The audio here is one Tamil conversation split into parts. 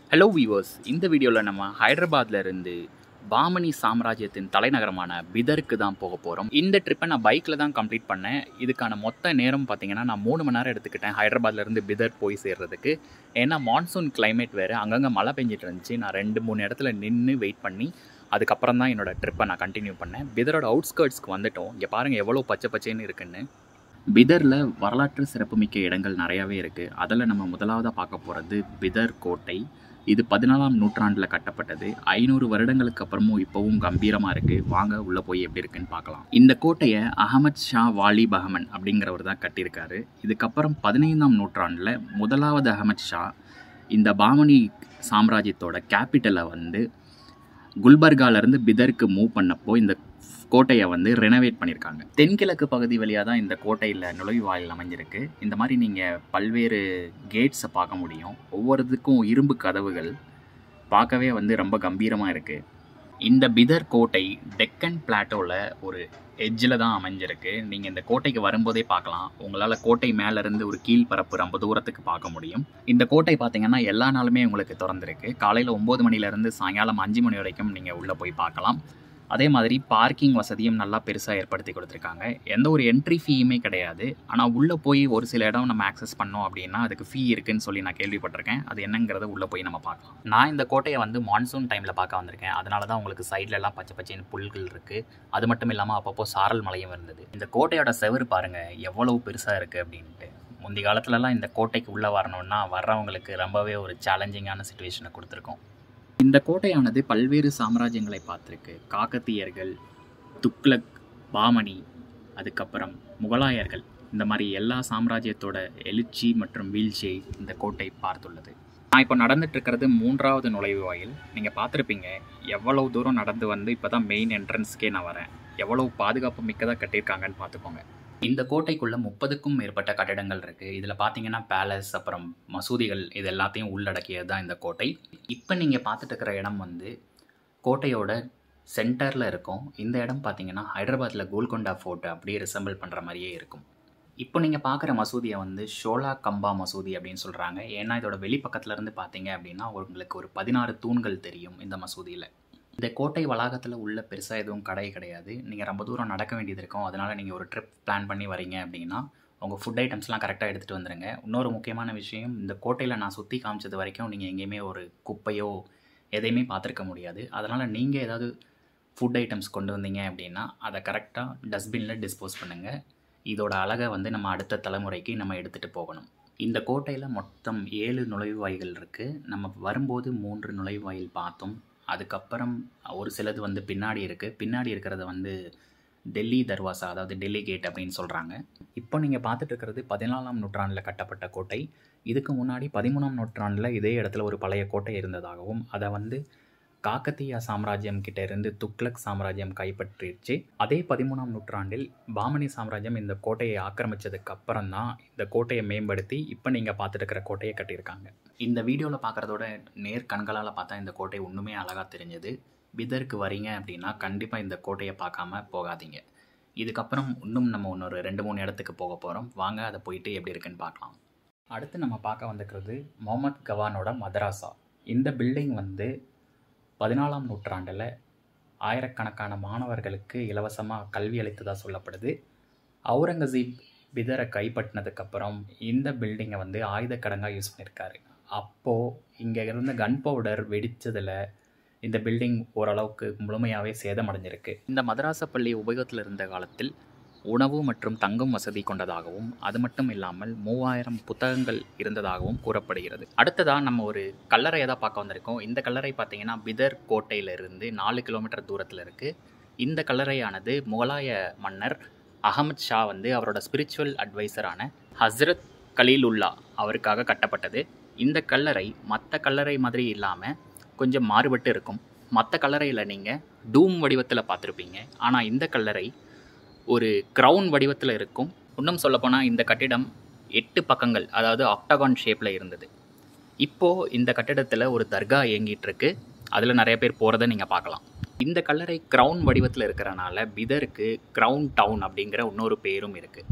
ஹலோ வீவர்ஸ் இந்த வீடியோவில் நம்ம ஹைதராபாத்ல இருந்து பாமனி சாம்ராஜ்யத்தின் தலைநகரமான பிதருக்கு தான் போக போகிறோம் இந்த ட்ரிப்பை நான் பைக்கில் தான் கம்ப்ளீட் பண்ணேன் இதுக்கான மொத்த நேரம் பார்த்தீங்கன்னா நான் மூணு மணி நேரம் எடுத்துக்கிட்டேன் ஹைதராபாத்ல இருந்து பிதர் போய் சேர்றதுக்கு ஏன்னா மான்சூன் climate வேறு அங்கங்கே மழை பெஞ்சிட்டு இருந்துச்சு நான் ரெண்டு மூணு இடத்துல நின்று வெயிட் பண்ணி அதுக்கப்புறம் தான் என்னோட ட்ரிப்பை நான் கண்டினியூ பண்ணேன் பிதரோட அவுட்ஸ்கர்ட்ஸ்க்கு வந்துட்டோம் இங்கே பாருங்கள் எவ்வளோ பச்சை பச்சைன்னு இருக்குன்னு பிதரில் வரலாற்று சிறப்புமிக்க இடங்கள் நிறையாவே இருக்குது அதில் நம்ம முதலாவதாக பார்க்க போகிறது பிதர் கோட்டை இது பதினாலாம் நூற்றாண்டில் கட்டப்பட்டது ஐநூறு வருடங்களுக்கு அப்புறமும் இப்போவும் கம்பீரமாக இருக்குது வாங்க உள்ளே போய் எப்படி இருக்குன்னு பார்க்கலாம் இந்த கோட்டையை அகமத் ஷா வாலி பஹமன் அப்படிங்கிறவர் தான் கட்டியிருக்காரு இதுக்கப்புறம் பதினைந்தாம் நூற்றாண்டில் முதலாவது அகமத் ஷா இந்த பாமனி சாம்ராஜ்யத்தோட கேபிட்டலை வந்து குல்பர்காலேருந்து பிதருக்கு மூவ் பண்ணப்போ இந்த கோட்டையை வந்து ரெனோவேட் பண்ணியிருக்காங்க தென்கிழக்கு பகுதி வழியாக தான் இந்த கோட்டையில் நுழைவாயில் அமைஞ்சிருக்கு இந்த மாதிரி நீங்கள் பல்வேறு கேட்ஸை பார்க்க முடியும் ஒவ்வொருத்துக்கும் இரும்பு கதவுகள் பார்க்கவே வந்து ரொம்ப கம்பீரமாக இருக்குது இந்த பிதர் கோட்டை டெக்கன் பிளாட்டோவில் ஒரு எட்ஜில் தான் அமைஞ்சிருக்கு நீங்கள் இந்த கோட்டைக்கு வரும்போதே பார்க்கலாம் உங்களால் கோட்டை மேலேருந்து ஒரு கீழ்ப்பரப்பு ரொம்ப தூரத்துக்கு பார்க்க முடியும் இந்த கோட்டை பார்த்தீங்கன்னா எல்லா நாளுமே உங்களுக்கு திறந்திருக்கு காலையில் ஒம்பது மணிலேருந்து சாயங்காலம் அஞ்சு மணி வரைக்கும் நீங்கள் உள்ளே போய் பார்க்கலாம் அதே மாதிரி பார்க்கிங் வசதியும் நல்லா பெருசாக ஏற்படுத்தி கொடுத்துருக்காங்க எந்த ஒரு என்ட்ரி ஃபீயுமே கிடையாது ஆனால் உள்ளே போய் ஒரு சில இடம் நம்ம ஆக்சஸ் பண்ணோம் அப்படின்னா அதுக்கு ஃபீ இருக்குன்னு சொல்லி நான் கேள்விப்பட்டிருக்கேன் அது என்னங்கிறத உள்ளே போய் நம்ம பார்க்கலாம் நான் இந்த கோட்டையை வந்து மான்சூன் டைமில் பார்க்க வந்திருக்கேன் அதனால தான் உங்களுக்கு சைட்லலாம் பச்சை பச்சைன்னு புல்கள் இருக்குது அது மட்டும் இல்லாமல் அப்பப்போ சாரல் மலையும் இருந்தது இந்த கோட்டையோட செவரு பாருங்கள் எவ்வளவு பெருசாக இருக்குது அப்படின்ட்டு முந்தைய காலத்துலலாம் இந்த கோட்டைக்கு உள்ளே வரணும்னா வர்றவங்களுக்கு ரொம்பவே ஒரு சேலஞ்சிங்கான சுச்சுவேஷனை கொடுத்துருக்கோம் இந்த கோட்டையானது பல்வேறு சாம்ராஜ்யங்களை பார்த்துருக்கு காக்கத்தியர்கள் துக்ளக் பாமணி அதுக்கப்புறம் முகலாயர்கள் இந்த மாதிரி எல்லா சாம்ராஜ்யத்தோட எழுச்சி மற்றும் வீழ்ச்சியை இந்த கோட்டை பார்த்துள்ளது நான் இப்போ நடந்துட்டு இருக்கிறது மூன்றாவது நுழைவு வாயில் நீங்கள் பார்த்துருப்பீங்க எவ்வளவு தூரம் நடந்து வந்து இப்போ தான் மெயின் என்ட்ரன்ஸ்க்கே நான் வரேன் எவ்வளவு பாதுகாப்பு மிக்கதாக கட்டியிருக்காங்கன்னு பார்த்துக்கோங்க இந்த கோட்டைக்குள்ளே முப்பதுக்கும் மேற்பட்ட கட்டிடங்கள் இருக்குது இதில் பார்த்தீங்கன்னா பேலஸ் அப்புறம் மசூதிகள் இது எல்லாத்தையும் உள்ளடக்கியது தான் இந்த கோட்டை இப்போ நீங்கள் பார்த்துட்டு இருக்கிற இடம் வந்து கோட்டையோட சென்டரில் இருக்கும் இந்த இடம் பார்த்தீங்கன்னா ஹைதராபாத்தில் கோல்கொண்டா ஃபோர்ட் அப்படியே ரிசம்பிள் பண்ணுற மாதிரியே இருக்கும் இப்போ நீங்கள் பார்க்குற மசூதியை வந்து ஷோலா கம்பா மசூதி அப்படின்னு சொல்கிறாங்க ஏன்னா இதோட வெளிப்பக்கத்துல இருந்து பார்த்தீங்க அப்படின்னா உங்களுக்கு ஒரு பதினாறு தூண்கள் தெரியும் இந்த மசூதியில் இந்த கோட்டை வளாகத்தில் உள்ள பெருசாக எதுவும் கடை கிடையாது நீங்கள் ரொம்ப தூரம் நடக்க வேண்டியது இருக்கும் அதனால் நீங்கள் ஒரு ட்ரிப் பிளான் பண்ணி வரீங்க அப்படின்னா உங்கள் ஃபுட் ஐட்டம்ஸ்லாம் கரெக்டாக எடுத்துகிட்டு வந்துடுங்க இன்னொரு முக்கியமான விஷயம் இந்த கோட்டையில் நான் சுற்றி காமிச்சது வரைக்கும் நீங்கள் எங்கேயுமே ஒரு குப்பையோ எதையுமே பார்த்துருக்க முடியாது அதனால் நீங்கள் ஏதாவது ஃபுட் ஐட்டம்ஸ் கொண்டு வந்தீங்க அப்படின்னா அதை கரெக்டாக டஸ்ட்பினில் டிஸ்போஸ் பண்ணுங்கள் இதோட அழகை வந்து நம்ம அடுத்த தலைமுறைக்கு நம்ம எடுத்துகிட்டு போகணும் இந்த கோட்டையில் மொத்தம் ஏழு நுழைவாய்கள் இருக்குது நம்ம வரும்போது மூன்று நுழைவாயில் பார்த்தோம் அதுக்கப்புறம் ஒரு சிலது வந்து பின்னாடி இருக்குது பின்னாடி இருக்கிறத வந்து டெல்லி தர்வாசா அதாவது டெல்லி கேட் அப்படின்னு சொல்கிறாங்க இப்போ நீங்கள் பார்த்துட்டு இருக்கிறது பதினாலாம் நூற்றாண்டில் கட்டப்பட்ட கோட்டை இதுக்கு முன்னாடி பதிமூணாம் நூற்றாண்டில் இதே இடத்துல ஒரு பழைய கோட்டை இருந்ததாகவும் அதை வந்து காக்கத்தியா சாம்ராஜ்யம் கிட்ட இருந்து துக்ளக் சாம்ராஜ்யம் கைப்பற்றிடுச்சு அதே பதிமூணாம் நூற்றாண்டில் பாமனி சாம்ராஜ்யம் இந்த கோட்டையை ஆக்கிரமிச்சதுக்கு அப்புறம் தான் இந்த கோட்டையை மேம்படுத்தி இப்போ நீங்கள் பார்த்துட்டு இருக்கிற கோட்டையை கட்டியிருக்காங்க இந்த வீடியோவில் பார்க்குறதோட நேர் கண்களால் பார்த்தா இந்த கோட்டை ஒன்றுமே அழகாக தெரிஞ்சது பிதருக்கு வரீங்க அப்படின்னா கண்டிப்பாக இந்த கோட்டையை பார்க்காம போகாதீங்க இதுக்கப்புறம் இன்னும் நம்ம இன்னொரு ரெண்டு மூணு இடத்துக்கு போக போகிறோம் வாங்க அதை போயிட்டு எப்படி இருக்குன்னு பார்க்கலாம் அடுத்து நம்ம பார்க்க வந்துக்கிறது முகமது கவானோட மதராசா இந்த பில்டிங் வந்து பதினாலாம் நூற்றாண்டில் ஆயிரக்கணக்கான மாணவர்களுக்கு இலவசமாக கல்வி அளித்ததாக சொல்லப்படுது அவுரங்கசீப் பிதரை கைப்பற்றினதுக்கப்புறம் இந்த பில்டிங்கை வந்து ஆயுதக்கடங்காக யூஸ் பண்ணியிருக்காரு அப்போது இங்கே இருந்த கன் பவுடர் வெடித்ததில் இந்த பில்டிங் ஓரளவுக்கு முழுமையாகவே சேதமடைஞ்சிருக்கு இந்த மதராச பள்ளி உபயோகத்தில் இருந்த காலத்தில் உணவு மற்றும் தங்கும் வசதி கொண்டதாகவும் அது மட்டும் இல்லாமல் மூவாயிரம் புத்தகங்கள் இருந்ததாகவும் கூறப்படுகிறது அடுத்ததாக நம்ம ஒரு கல்லறையை தான் பார்க்க வந்திருக்கோம் இந்த கல்லறை பார்த்தீங்கன்னா பிதர் கோட்டையிலிருந்து நாலு கிலோமீட்டர் தூரத்தில் இருக்குது இந்த கல்லறையானது முகலாய மன்னர் அகமது ஷா வந்து அவரோட ஸ்பிரிச்சுவல் அட்வைசரான ஹஸ்ரத் கலீலுல்லா அவருக்காக கட்டப்பட்டது இந்த கல்லறை மற்ற கல்லறை மாதிரி இல்லாமல் கொஞ்சம் மாறுபட்டு இருக்கும் மற்ற கல்லறையில் நீங்கள் டூம் வடிவத்தில் பார்த்துருப்பீங்க ஆனால் இந்த கல்லறை ஒரு க்ரௌன் வடிவத்தில் இருக்கும் இன்னும் சொல்லப்போனால் இந்த கட்டிடம் எட்டு பக்கங்கள் அதாவது ஆக்டகான் ஷேப்பில் இருந்தது இப்போது இந்த கட்டிடத்தில் ஒரு தர்கா இயங்கிட்டு இருக்கு அதில் நிறைய பேர் போகிறத நீங்கள் பார்க்கலாம் இந்த கல்லறை க்ரௌன் வடிவத்தில் இருக்கிறனால பிதருக்கு க்ரௌன் டவுன் அப்படிங்கிற இன்னொரு பேரும் இருக்குது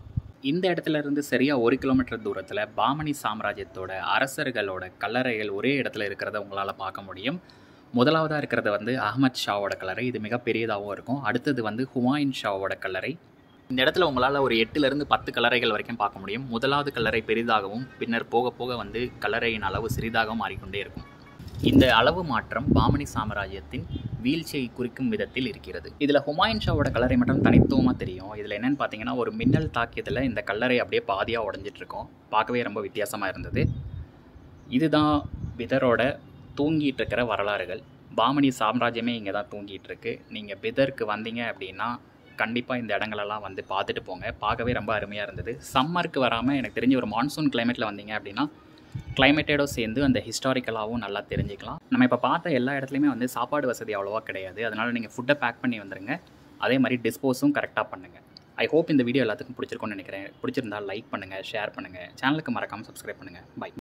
இந்த இடத்துல இருந்து சரியாக ஒரு கிலோமீட்டர் தூரத்தில் பாமணி சாம்ராஜ்யத்தோட அரசர்களோட கல்லறைகள் ஒரே இடத்துல இருக்கிறத உங்களால் பார்க்க முடியும் முதலாவதாக இருக்கிறது வந்து அகமத் ஷாவோட கல்லறை இது மிக பெரியதாகவும் இருக்கும் அடுத்தது வந்து ஹுமாயூன் ஷாவோட கல்லறை இந்த இடத்துல உங்களால் ஒரு எட்டுலேருந்து பத்து கல்லறைகள் வரைக்கும் பார்க்க முடியும் முதலாவது கல்லறை பெரிதாகவும் பின்னர் போக போக வந்து கல்லறையின் அளவு சிறிதாகவும் மாறிக்கொண்டே இருக்கும் இந்த அளவு மாற்றம் பாமணி சாம்ராஜ்யத்தின் வீழ்ச்சியை குறிக்கும் விதத்தில் இருக்கிறது இதில் ஹுமாயூன் ஷாவோட கல்லறை மட்டும் தனித்துவமாக தெரியும் இதில் என்னென்னு பார்த்தீங்கன்னா ஒரு மின்னல் தாக்கியத்தில் இந்த கல்லறை அப்படியே பாதியாக உடஞ்சிட்டு இருக்கும் பார்க்கவே ரொம்ப வித்தியாசமாக இருந்தது இதுதான் பிதரோட தூங்கிட்டு இருக்கிற வரலாறுகள் பாமணி சாம்ராஜ்யமே இங்கே தான் தூங்கிட்டு இருக்கு நீங்கள் பிதருக்கு வந்தீங்க அப்படின்னா கண்டிப்பாக இந்த இடங்களெல்லாம் வந்து பார்த்துட்டு போங்க பார்க்கவே ரொம்ப அருமையாக இருந்தது சம்மருக்கு வராமல் எனக்கு தெரிஞ்ச ஒரு மான்சூன் கிளைமேட்டில் வந்தீங்க அப்படின்னா கிளைமேட்டோட சேர்ந்து அந்த ஹிஸ்டாரிக்கலாகவும் நல்லா தெரிஞ்சுக்கலாம் நம்ம இப்போ பார்த்த எல்லா இடத்துலையுமே வந்து சாப்பாடு வசதி அவ்வளோவா கிடையாது அதனால் நீங்கள் ஃபுட்டை பேக் பண்ணி வந்துடுங்க அதே மாதிரி டிஸ்போஸும் கரெக்டாக பண்ணுங்கள் ஐ ஹோப் இந்த வீடியோ எல்லாத்துக்கும் பிடிச்சிருக்கும்னு நினைக்கிறேன் பிடிச்சிருந்தா லைக் பண்ணுங்கள் ஷேர் பண்ணுங்கள் சேனலுக்கு மறக்காமல் சப்ஸ்கிரைப் பண்ணுங்கள் பை